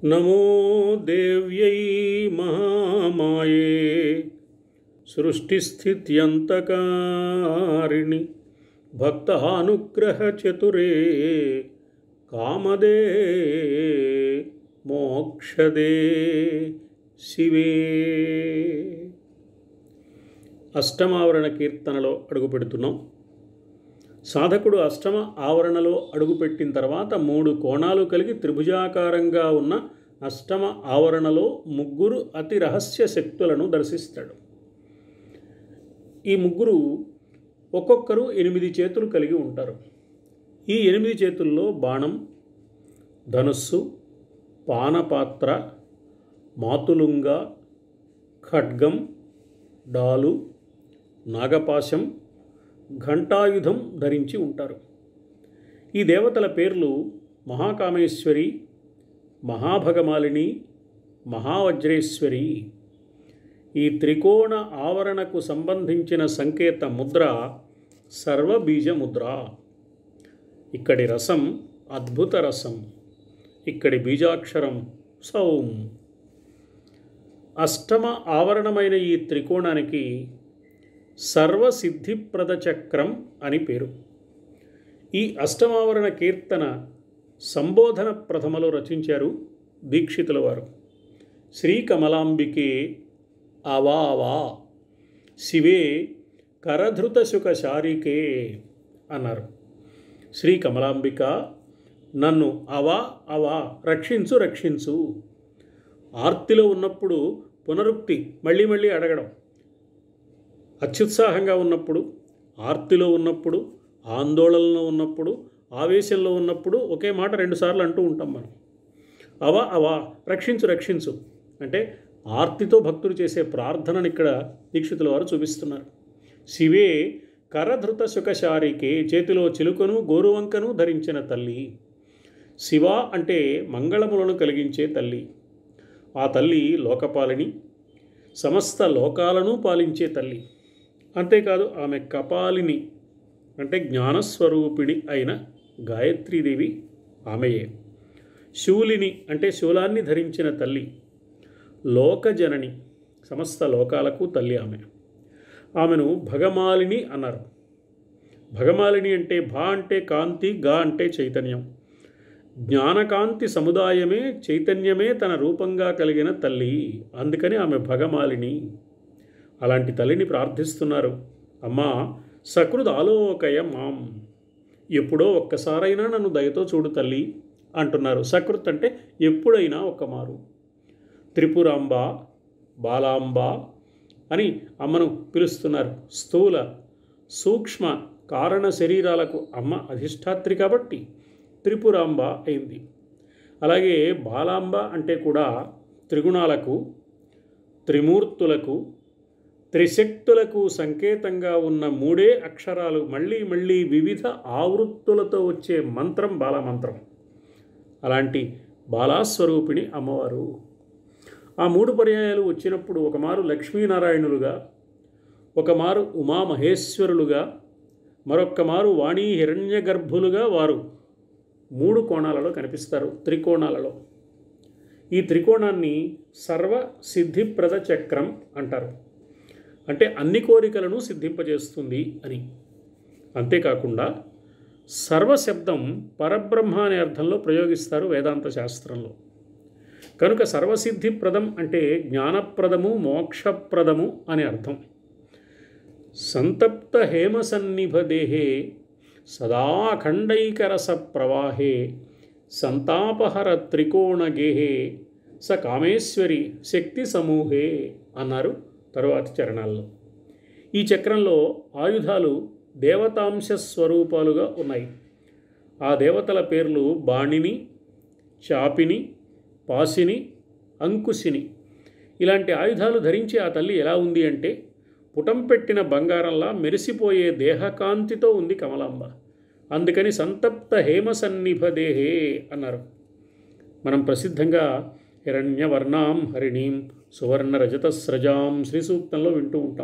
నమో దేవ్యై మహామాయే సృష్టిస్థిత్యంతకారిణి భక్తానుగ్రహచతురే కామదే మోక్షదే శివే అష్టమావరణ కీర్తనలో అడుగుపెడుతున్నాం సాధకుడు అష్టమ ఆవరణలో అడుగుపెట్టిన తర్వాత మూడు కోణాలు కలిగి త్రిభుజాకారంగా ఉన్న అష్టమ ఆవరణలో ముగ్గురు అతి రహస్య శక్తులను దర్శిస్తాడు ఈ ముగ్గురు ఒక్కొక్కరు ఎనిమిది చేతులు కలిగి ఉంటారు ఈ ఎనిమిది చేతుల్లో బాణం ధనుస్సు పానపాత్ర మాతులుంగ ఖడ్గం డాలు నాగపాశం ఘంటాయుధం ధరించి ఉంటారు ఈ దేవతల పేర్లు మహాకామేశ్వరి మహాభగమాలిని మహావజ్రేశ్వరి ఈ త్రికోణ ఆవరణకు సంబంధించిన సంకేత ముద్ర సర్వబీజ ముద్ర ఇక్కడి రసం అద్భుత రసం ఇక్కడి బీజాక్షరం సౌం అష్టమ ఆవరణమైన ఈ త్రికోణానికి సర్వసిద్ధిప్రద చక్రం అని పేరు ఈ అష్టమావరణ కీర్తన సంబోధన ప్రథమలో రచించారు దీక్షితుల వారు శ్రీకమలాంబికే అవావా శివే కరధృత శుక శారికే అన్నారు శ్రీ కమలాంబిక నన్ను అవా అవా రక్షించు రక్షించు ఆర్తిలో ఉన్నప్పుడు పునరుక్తి మళ్ళీ మళ్ళీ అడగడం అత్యుత్సాహంగా ఉన్నప్పుడు ఆర్తిలో ఉన్నప్పుడు ఆందోళనలో ఉన్నప్పుడు ఆవేశంలో ఉన్నప్పుడు ఒకే మాట రెండుసార్లు అంటూ ఉంటాం మనం అవా అవా రక్షించు రక్షించు అంటే ఆర్తితో భక్తులు చేసే ప్రార్థనను ఇక్కడ దీక్షితుల వారు చూపిస్తున్నారు శివే కరధృత సుఖశారికే చేతిలో చిలుకను గోరువంకను ధరించిన తల్లి శివ అంటే మంగళములను కలిగించే తల్లి ఆ తల్లి లోకపాలిని సమస్త లోకాలను పాలించే తల్లి అంతేకాదు ఆమె కపాలిని అంటే జ్ఞానస్వరూపిణి అయిన గాయత్రీదేవి ఆమెయే శూలిని అంటే శూలాన్ని ధరించిన తల్లి లోకజనని సమస్త లోకాలకు తల్లి ఆమె ఆమెను భగమాలిని అన్నారు భగమాలిని అంటే భా అంటే కాంతి గా అంటే చైతన్యం జ్ఞానకాంతి సముదాయమే చైతన్యమే తన రూపంగా కలిగిన తల్లి అందుకని ఆమె భగమాలిని అలాంటి తల్లిని ప్రార్థిస్తున్నారు అమ్మా సకృద్ ఆలోకయ మాం ఎప్పుడో ఒక్కసారైనా నన్ను దయతో చూడు తల్లి అంటున్నారు సకృత్ అంటే ఎప్పుడైనా ఒక్క మారు త్రిపురాంబ బాలాంబ అని అమ్మను పిలుస్తున్నారు స్థూల సూక్ష్మ కారణ శరీరాలకు అమ్మ అధిష్టాత్రి కాబట్టి త్రిపురాంబ అయింది అలాగే బాలాంబ అంటే కూడా త్రిగుణాలకు త్రిమూర్తులకు త్రిశక్తులకు సంకేతంగా ఉన్న మూడే అక్షరాలు మళ్ళీ మళ్ళీ వివిధ ఆవృత్తులతో వచ్చే మంత్రం బాలమంత్రం అలాంటి బాలాస్వరూపిణి అమ్మవారు ఆ మూడు పర్యాయాలు వచ్చినప్పుడు ఒకమారు లక్ష్మీనారాయణులుగా ఒకమారు ఉమామహేశ్వరులుగా మరొక్క మారు వాణీ హిరణ్య గర్భులుగా వారు మూడు కోణాలలో కనిపిస్తారు త్రికోణాలలో ఈ త్రికోణాన్ని సర్వ సిద్ధిప్రద చక్రం అంటారు అంటే అన్ని కోరికలను సిద్ధింపజేస్తుంది అని అంతేకాకుండా సర్వశబ్దం పరబ్రహ్మ అనే అర్థంలో ప్రయోగిస్తారు వేదాంత శాస్త్రంలో కనుక సర్వసిద్ధిప్రదం అంటే జ్ఞానప్రదము మోక్షప్రదము అని అర్థం సంతప్త హేమసన్నిభదేహే సదాఖండైకరస ప్రవాహే సంతాపహర త్రికోణగేహే స కామేశ్వరి శక్తి సమూహే అన్నారు తరువాతి చరణాల్లో ఈ చక్రంలో ఆయుధాలు దేవతాంశ స్వరూపాలుగా ఉన్నాయి ఆ దేవతల పేర్లు బాణిని చాపిని పాసిని అంకుశిని ఇలాంటి ఆయుధాలు ధరించి ఆ తల్లి ఎలా ఉంది అంటే పుటం పెట్టిన బంగారంలా మెరిసిపోయే దేహకాంతితో ఉంది కమలాంబ అందుకని సంతప్త హేమ సన్నిభదేహే అన్నారు మనం ప్రసిద్ధంగా హిరణ్యవర్ణాం హరిణీం సువర్ణ రజతస్రజాం శ్రీ సూక్తంలో వింటూ ఉంటాం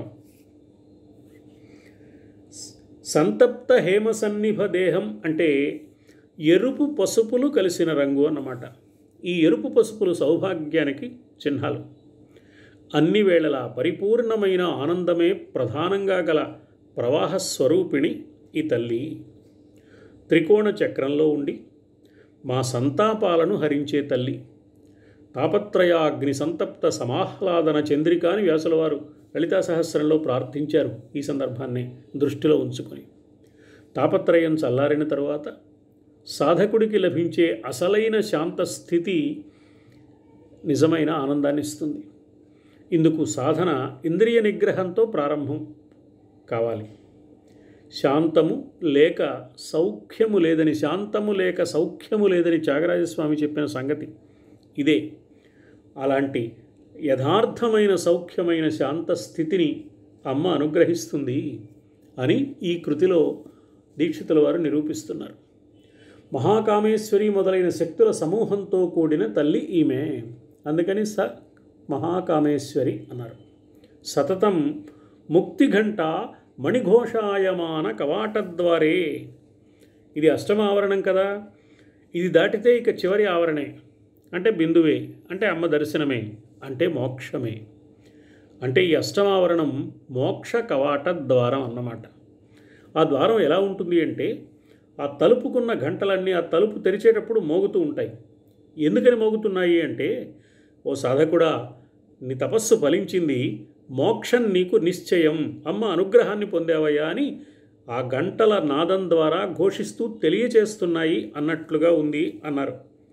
సంతప్త హేమ సన్నిభ దేహం అంటే ఎరుపు పసుపులు కలిసిన రంగు అన్నమాట ఈ ఎరుపు పసుపులు సౌభాగ్యానికి చిహ్నాలు అన్ని వేళలా పరిపూర్ణమైన ఆనందమే ప్రధానంగా గల ప్రవాహ స్వరూపిణి ఈ తల్లి త్రికోణ చక్రంలో ఉండి మా సంతాపాలను హరించే తల్లి తాపత్రయాగ్ని సంతప్త సమాహ్లాదన చంద్రికాని వ్యాసుల వారు లలితా సహస్రంలో ప్రార్థించారు ఈ సందర్భాన్ని దృష్టిలో ఉంచుకొని తాపత్రయం చల్లారిన తరువాత సాధకుడికి లభించే అసలైన శాంత స్థితి నిజమైన ఆనందాన్ని ఇస్తుంది ఇందుకు సాధన ఇంద్రియ నిగ్రహంతో ప్రారంభం కావాలి శాంతము లేక సౌఖ్యము లేదని శాంతము లేక సౌఖ్యము లేదని త్యాగరాజస్వామి చెప్పిన సంగతి ఇదే అలాంటి యథార్థమైన సౌఖ్యమైన శాంత స్థితిని అమ్మ అనుగ్రహిస్తుంది అని ఈ కృతిలో దీక్షితుల వారు నిరూపిస్తున్నారు మహాకామేశ్వరి మొదలైన శక్తుల సమూహంతో కూడిన తల్లి ఈమె అందుకని స మహాకామేశ్వరి అన్నారు సతతం ముక్తిఘంట మణిఘోషాయమాన కవాటద్వారే ఇది అష్టమావరణం కదా ఇది దాటితే ఇక చివరి ఆవరణే అంటే బిందువే అంటే అమ్మ దర్శనమే అంటే మోక్షమే అంటే ఈ అష్టమావరణం మోక్ష కవాట ద్వారం అన్నమాట ఆ ద్వారం ఎలా ఉంటుంది అంటే ఆ తలుపుకున్న గంటలన్నీ ఆ తలుపు తెరిచేటప్పుడు మోగుతూ ఉంటాయి ఎందుకని మోగుతున్నాయి అంటే ఓ సాధకుడా నీ తపస్సు ఫలించింది మోక్షం నీకు నిశ్చయం అమ్మ అనుగ్రహాన్ని పొందావయ్యా అని ఆ గంటల నాదం ద్వారా ఘోషిస్తూ తెలియచేస్తున్నాయి అన్నట్లుగా ఉంది అన్నారు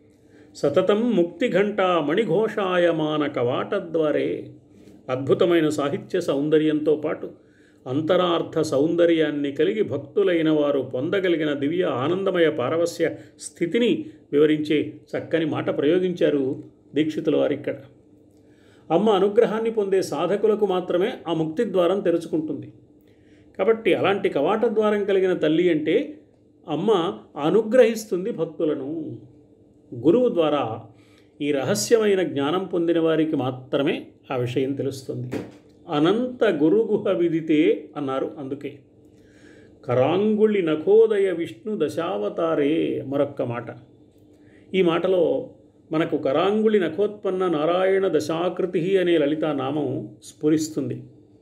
సతతం ముక్తి ఘంట మణిఘోషాయమాన కవాటద్వారే అద్భుతమైన సాహిత్య సౌందర్యంతో పాటు అంతరార్థ సౌందర్యాన్ని కలిగి భక్తులైన వారు పొందగలిగిన దివ్య ఆనందమయ పారవస్య స్థితిని వివరించే చక్కని మాట ప్రయోగించారు దీక్షితుల వారు ఇక్కడ అమ్మ అనుగ్రహాన్ని పొందే సాధకులకు మాత్రమే ఆ ముక్తి ద్వారం తెరుచుకుంటుంది కాబట్టి అలాంటి కవాట ద్వారం కలిగిన తల్లి అంటే అమ్మ అనుగ్రహిస్తుంది భక్తులను గురువు ద్వారా ఈ రహస్యమైన జ్ఞానం పొందిన వారికి మాత్రమే ఆ విషయం తెలుస్తుంది అనంత గురుగుహ విదితే అన్నారు అందుకే కరాంగుళి నఖోదయ విష్ణు దశావతారే మరొక్క మాట ఈ మాటలో మనకు కరాంగుళి నఖోత్పన్న నారాయణ దశాకృతి అనే లలితా నామం స్ఫురిస్తుంది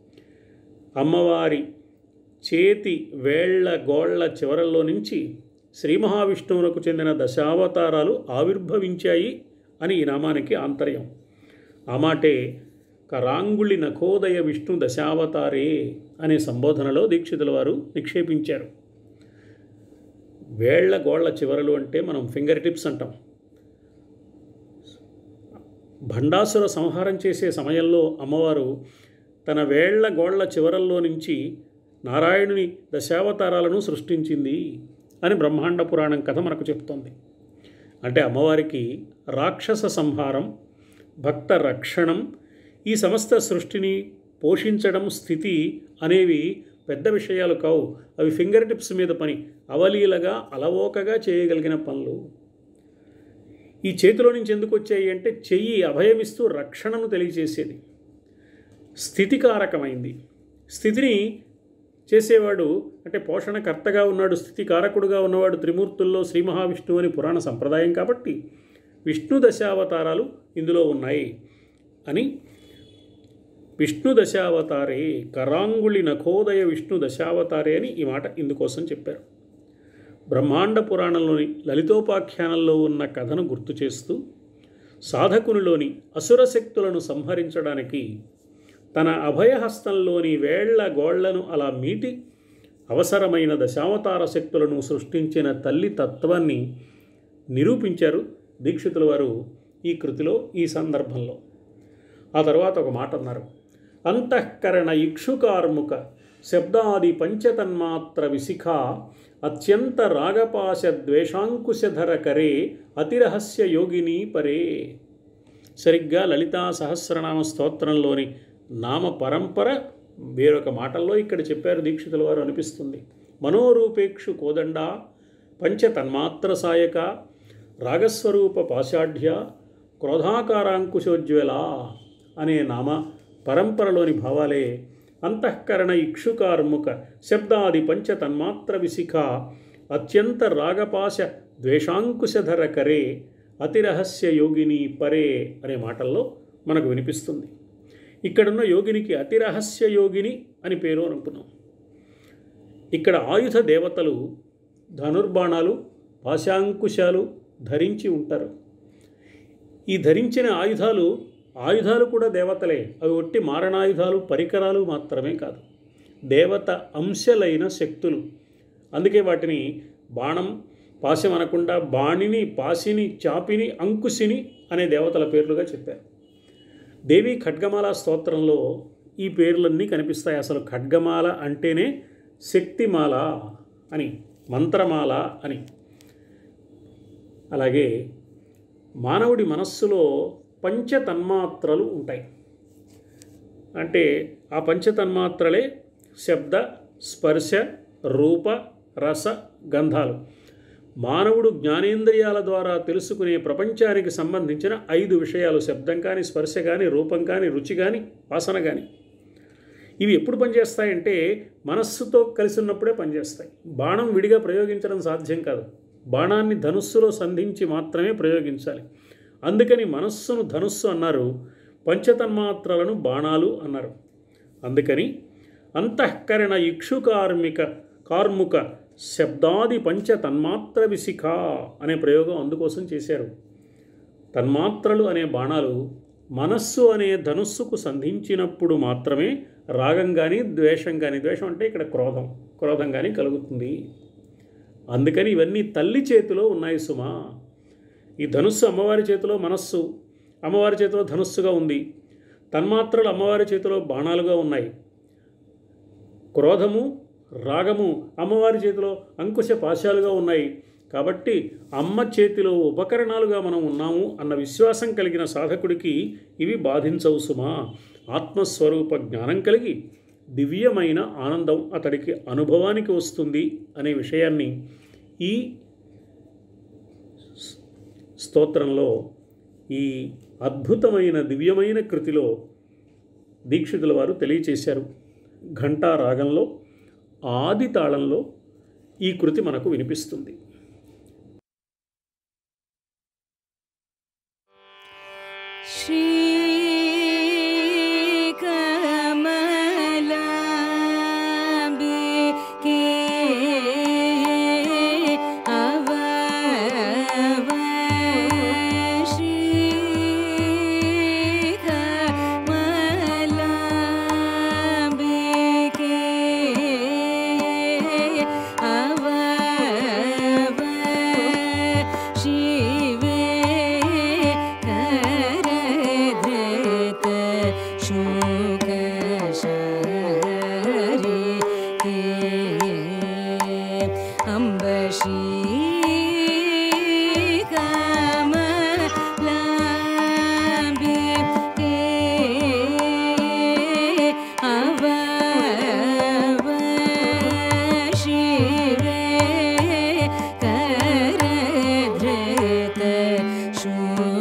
అమ్మవారి చేతి వేళ్ల గోళ్ల చివరల్లో నుంచి శ్రీ మహావిష్ణువునకు చెందిన దశావతారాలు ఆవిర్భవించాయి అని ఈ నామానికి ఆంతర్యం ఆ మాటే కరాంగుళి నఖోదయ విష్ణు దశావతారే అనే సంబోధనలో దీక్షితుల వారు నిక్షేపించారు వేళ్ల గోళ్ల చివరలు అంటే మనం ఫింగర్ టిప్స్ అంటాం భండాసుర సంహారం చేసే సమయంలో అమ్మవారు తన వేళ్ల గోళ్ల చివరల్లో నుంచి నారాయణుని దశావతారాలను సృష్టించింది అని బ్రహ్మాండ పురాణం కథ మనకు చెప్తోంది అంటే అమ్మవారికి రాక్షస సంహారం భక్త రక్షణం ఈ సమస్త సృష్టిని పోషించడం స్థితి అనేవి పెద్ద విషయాలు కావు అవి ఫింగర్ టిప్స్ మీద పని అవలీలగా అలవోకగా చేయగలిగిన పనులు ఈ చేతిలో నుంచి ఎందుకు వచ్చాయి అంటే చెయ్యి అభయమిస్తూ రక్షణను తెలియజేసేది స్థితికారకమైంది స్థితిని చేసేవాడు అంటే పోషణకర్తగా ఉన్నాడు స్థితికారకుడుగా ఉన్నవాడు త్రిమూర్తుల్లో శ్రీ మహావిష్ణువు అని పురాణ సంప్రదాయం కాబట్టి విష్ణు దశావతారాలు ఇందులో ఉన్నాయి అని విష్ణు దశావతారే కరాంగుళి నఖోదయ విష్ణు దశావతారే అని ఈ మాట ఇందుకోసం చెప్పారు బ్రహ్మాండ పురాణంలోని లలితోపాఖ్యానంలో ఉన్న కథను గుర్తు చేస్తూ సాధకునిలోని అసుర శక్తులను సంహరించడానికి తన అభయహస్తంలోని వేళ్ల గోళ్లను అలా మీటి అవసరమైన దశావతార శక్తులను సృష్టించిన తల్లి తత్వాన్ని నిరూపించారు దీక్షితుల వారు ఈ కృతిలో ఈ సందర్భంలో ఆ తర్వాత ఒక మాట అన్నారు అంతఃకరణ ఇక్షుకార్ముక శబ్దాది పంచతన్మాత్ర విశిఖ అత్యంత రాగపాశ ద్వేషాంకుశధర కరే అతిరహస్య యోగిని పరే సరిగ్గా లలితా సహస్రనామ స్తోత్రంలోని నామ పరంపర వేరొక మాటల్లో ఇక్కడ చెప్పారు దీక్షితుల వారు అనిపిస్తుంది మనోరూపేక్షు కోదండ పంచతన్మాత్ర సాయక రాగస్వరూప పాశాఢ్య క్రోధాకారాంకుశోజ్వల అనే నామ పరంపరలోని భావాలే అంతఃకరణ ఇక్షుకార్ముక శబ్దాది పంచతన్మాత్ర విశిఖ అత్యంత రాగపాశ ద్వేషాంకుశధర కరే అతిరహస్య యోగిని పరే అనే మాటల్లో మనకు వినిపిస్తుంది ఇక్కడున్న యోగినికి అతిరహస్య యోగిని అని పేరు అనుకున్నాం ఇక్కడ ఆయుధ దేవతలు ధనుర్బాణాలు పాశాంకుశాలు ధరించి ఉంటారు ఈ ధరించిన ఆయుధాలు ఆయుధాలు కూడా దేవతలే అవి ఒట్టి మారణాయుధాలు పరికరాలు మాత్రమే కాదు దేవత అంశలైన శక్తులు అందుకే వాటిని బాణం పాశం అనకుండా బాణిని పాసిని చాపిని అంకుశిని అనే దేవతల పేర్లుగా చెప్పారు దేవి ఖడ్గమాల స్తోత్రంలో ఈ పేర్లన్నీ కనిపిస్తాయి అసలు ఖడ్గమాల అంటేనే శక్తిమాల అని మంత్రమాల అని అలాగే మానవుడి మనస్సులో పంచతన్మాత్రలు ఉంటాయి అంటే ఆ పంచతన్మాత్రలే శబ్ద స్పర్శ రూప రస గంధాలు మానవుడు జ్ఞానేంద్రియాల ద్వారా తెలుసుకునే ప్రపంచానికి సంబంధించిన ఐదు విషయాలు శబ్దం కానీ స్పర్శ కానీ రూపం కానీ రుచి కానీ వాసన కానీ ఇవి ఎప్పుడు పనిచేస్తాయంటే మనస్సుతో కలిసి ఉన్నప్పుడే పనిచేస్తాయి బాణం విడిగా ప్రయోగించడం సాధ్యం కాదు బాణాన్ని ధనుస్సులో సంధించి మాత్రమే ప్రయోగించాలి అందుకని మనస్సును ధనుస్సు అన్నారు పంచతన్మాత్రలను బాణాలు అన్నారు అందుకని అంతఃకరణ ఇక్షు కార్మిక కార్ముక శబ్దాది పంచ తన్మాత్ర విశిఖ అనే ప్రయోగం అందుకోసం చేశారు తన్మాత్రలు అనే బాణాలు మనస్సు అనే ధనుస్సుకు సంధించినప్పుడు మాత్రమే రాగం కానీ ద్వేషం కానీ ద్వేషం అంటే ఇక్కడ క్రోధం క్రోధం కానీ కలుగుతుంది అందుకని ఇవన్నీ తల్లి చేతిలో ఉన్నాయి సుమా ఈ ధనుస్సు అమ్మవారి చేతిలో మనస్సు అమ్మవారి చేతిలో ధనుస్సుగా ఉంది తన్మాత్రలు అమ్మవారి చేతిలో బాణాలుగా ఉన్నాయి క్రోధము రాగము అమ్మవారి చేతిలో అంకుశ పాశాలుగా ఉన్నాయి కాబట్టి అమ్మ చేతిలో ఉపకరణాలుగా మనం ఉన్నాము అన్న విశ్వాసం కలిగిన సాధకుడికి ఇవి బాధించవు సుమా ఆత్మస్వరూప జ్ఞానం కలిగి దివ్యమైన ఆనందం అతడికి అనుభవానికి వస్తుంది అనే విషయాన్ని ఈ స్తోత్రంలో ఈ అద్భుతమైన దివ్యమైన కృతిలో దీక్షితుల వారు తెలియచేశారు ఘంటా రాగంలో ఆది తాళంలో ఈ కృతి మనకు వినిపిస్తుంది श्रीकमलाम्बिके अवव श्रीकमलाम्बिके अवव शिवे करधृत शोकशारी अम्ब श्रीकमलाम्बिके अवव शिवे करधृत शोकशारी